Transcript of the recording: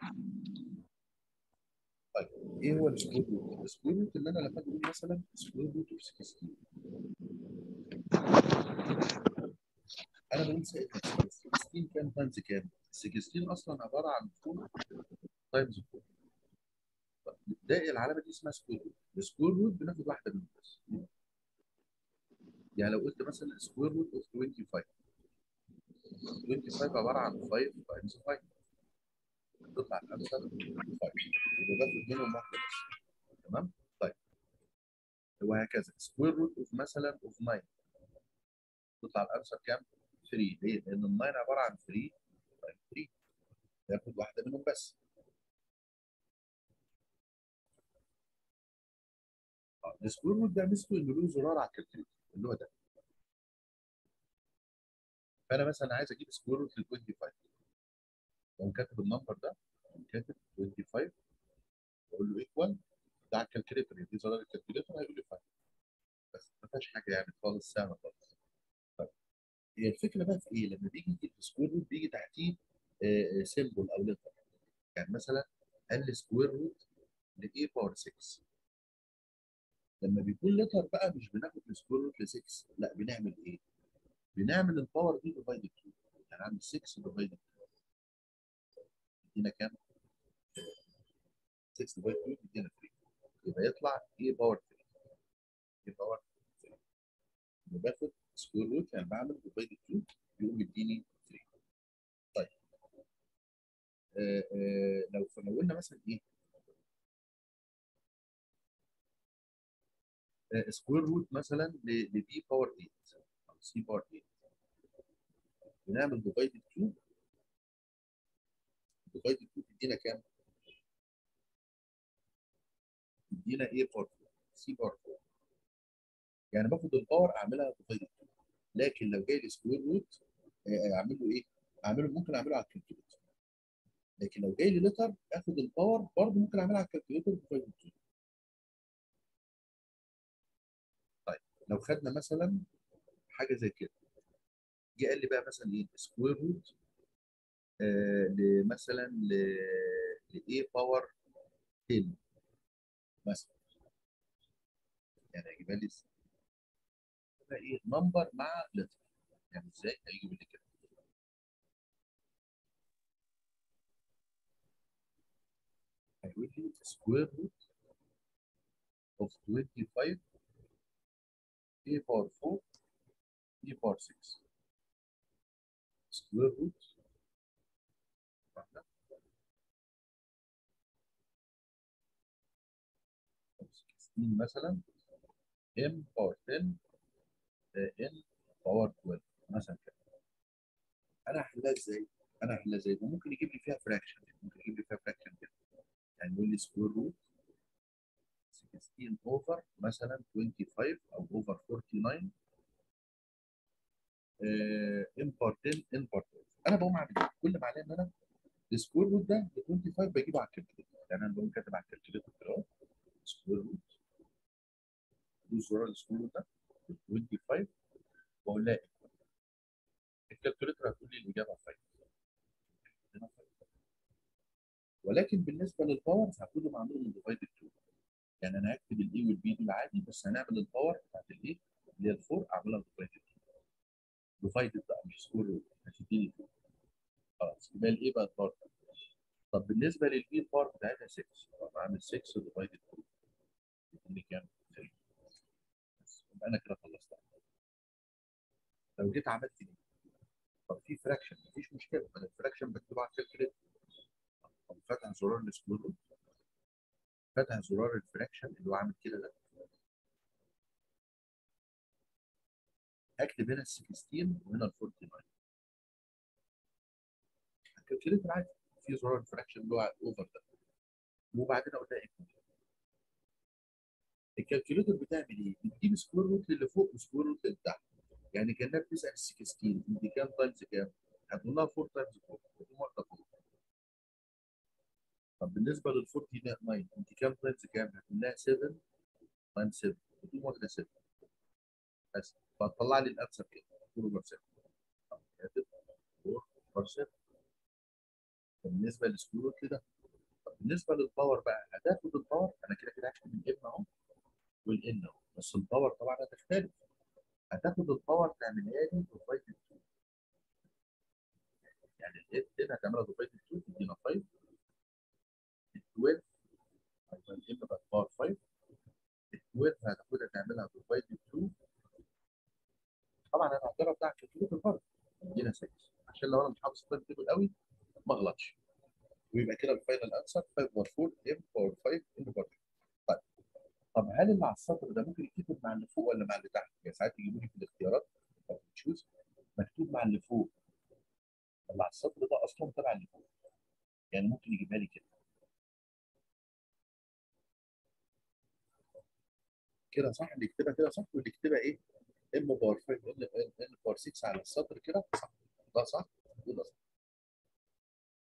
طيب ايه هو السكوير روت؟ السكوير روت اللي انا لما اجي اقول مثلا سكوير روت اوف 16 انا بقول 16 كام تايمز كام؟ 16 اصلا عباره عن 4 تايمز 4 طب ده العلامه دي اسمها سكوير روت السكوير روت بناخد واحده منهم بس يعني لو قلت مثلا سكوير روت اوف 25 25 عباره عن 5 تايمز 5 تطلع الانسر 5 يبقى باخد منهم واحده بس تمام طيب وهكذا سكوير روت اوف مثلا اوف 9 تطلع الانسر كام 3 ليه لان ال 9 عباره عن 3 تايمز 3 ياخد واحده منهم بس اه السكوير روت ده ميزته انه له زرار على الكالكوليتر اللي هو ده فانا مثلا عايز اجيب سكوير روت لل 25 لو كاتب النمبر ده كاتب 25 واقول له ايكوال ده على الكالكوليتر دي زرار الكالكوليتر هيقول لي 5 بس ما فيهاش حاجه يعني خالص سهله خالص طيب هي الفكره بقى في ايه؟ لما بيجي يجيب سكوير روت بيجي تحتيه سيمبل او لتر يعني مثلا قال لي سكوير روت ل a باور 6 لما بيكون لتر بقى مش بناخد السكوير روت ل 6 لا بنعمل ايه؟ بنعمل الباور دي ديفايد 2 يعني عندي 6 ديفايد 2 يدينا كام؟ 6 ديفايد 2 يدينا 3 يبقى يطلع a باور 3 a باور 3 يبقى باخد سكوير روت يعني بعمل ديفايد 2 يقوم يديني 3 طيب آه آه لو لو قلنا مثلا ايه؟ آه سكوير روت مثلا ل b باور 8 او c باور 8 بنعمل ديفايد 2 ديفايد 2 تدينا كام؟ تدينا a باور 4 c باور 4 يعني باخد الباور اعملها ديفايد 2 لكن لو جاي لي سكوير روت اعمل له ايه؟ اعمله ممكن اعمله على الكالكوليتر لكن لو جاي لي لتر اخد الباور برضه ممكن اعملها على الكالكوليتر ديفايد 2 طيب لو خدنا مثلا حاجه زي كده جه قال لي بقى مثلا ايه سكوير روت آه مثلا ل ل a باور 10 مثلا يعني هيجيبها لي يبقى ايه نمبر مع لتر يعني ازاي هيجيب لي كده هيقول لي سكوير روت اوف 25 a باور 4 a باور 6 سكوير روت واحدة 16 مثلا m باور 10 n باور 12 مثلا كده انا هحلها ازاي؟ انا هحلها ازاي؟ وممكن يجيب لي فيها فراكشن ممكن يجيب لي فيها فراكشن كده يعني يقول لي سكوير روت 16 اوفر مثلا 25 او اوفر 49 ان بار 10 ان بار 12 انا بقوم اعمل ايه؟ كل ما عليا ان انا السكوير روت ده ل 25 بجيبه على الكالكوليتر يعني انا بقوم كاتب على الكالكوليتر كده اهو سكوير روت دوس زرار السكوير روت ده 25 واقول لها الكالكوليتر هتقول لي الاجابه 5 ولكن بالنسبه للباورز هاخدهم اعملهم ديفايد 2 يعني انا هكتب الاي والبي دول عادي بس هنعمل الباور بتاعت الايه اللي هي الفور اعملها ديفايد 2 ديفايد بقى مش سكوير روت هتديني 2 خلاص يبقى الايه بقى الباور طب بالنسبه للبي الباور بتاعتها 6 طب اعمل 6 ديفايد 2 يديني كام؟ 3 بس يبقى انا كده خلصتها لو جيت عملت دي طب في فراكشن مفيش مشكله ما الفراكشن بكتبه على الكالكوليتر طب فتح زرار السكوير روت فتح زرار الفراكشن اللي هو عامل كده ده هكتب هنا ال 16 وهنا ال 49 الكالكوليتر عادي في زرار الفراكشن اللي هو اوفر ده وبعدين اقول لها ايه الكالكوليتر بتعمل ايه؟ بتجيب سكوير روت للي فوق وسكوير روت اللي تحت يعني كانها بتسال ال 16 انت كام تايمز كام؟ هتقول لها 4 تايمز 4 هتقوم واخده 4 طب بالنسبه لل 49 انت كام تايمز كام؟ هتقول لها 7 تايمز 7 هتقوم واخده 7 بس فهتطلع لي الانسر كده 4 اوفر 7 4 اوفر 7 بالنسبه للسكرو ده طب بالنسبه للباور بقى هتاخد الباور انا كده كده هكتب الام اهو والان اهو بس الباور طبعا هتختلف هتاخد الباور تعملها لي ديفايدد 2 يعني ال 10 هتعملها ديفايدد 2 تدينا 5 ال 12 هيبقى الام بقت باور 5 ال 12 هتاخدها تعملها ديفايدد 2 طبعا انا هجرب ده عشان تجيب الباور تدينا 6 عشان لو انا مش حافظ التايم تيبل قوي ما اغلطش ويبقى كده الفاينل انسر 5 باور 4 ام باور 5 ان باور 2 طيب طب هل اللي على السطر ده ممكن يتكتب مع اللي فوق ولا مع اللي تحت؟ يعني ساعات يجيبوا لي في الاختيارات تشوز مكتوب مع اللي فوق اللي على السطر ده اصلا تبع اللي فوق يعني ممكن يجيبها لي كده كده صح اللي يكتبها كده صح واللي يكتبها ايه؟ ام باور 5 ان ان باور 6 على السطر كده صح ده صح وده صح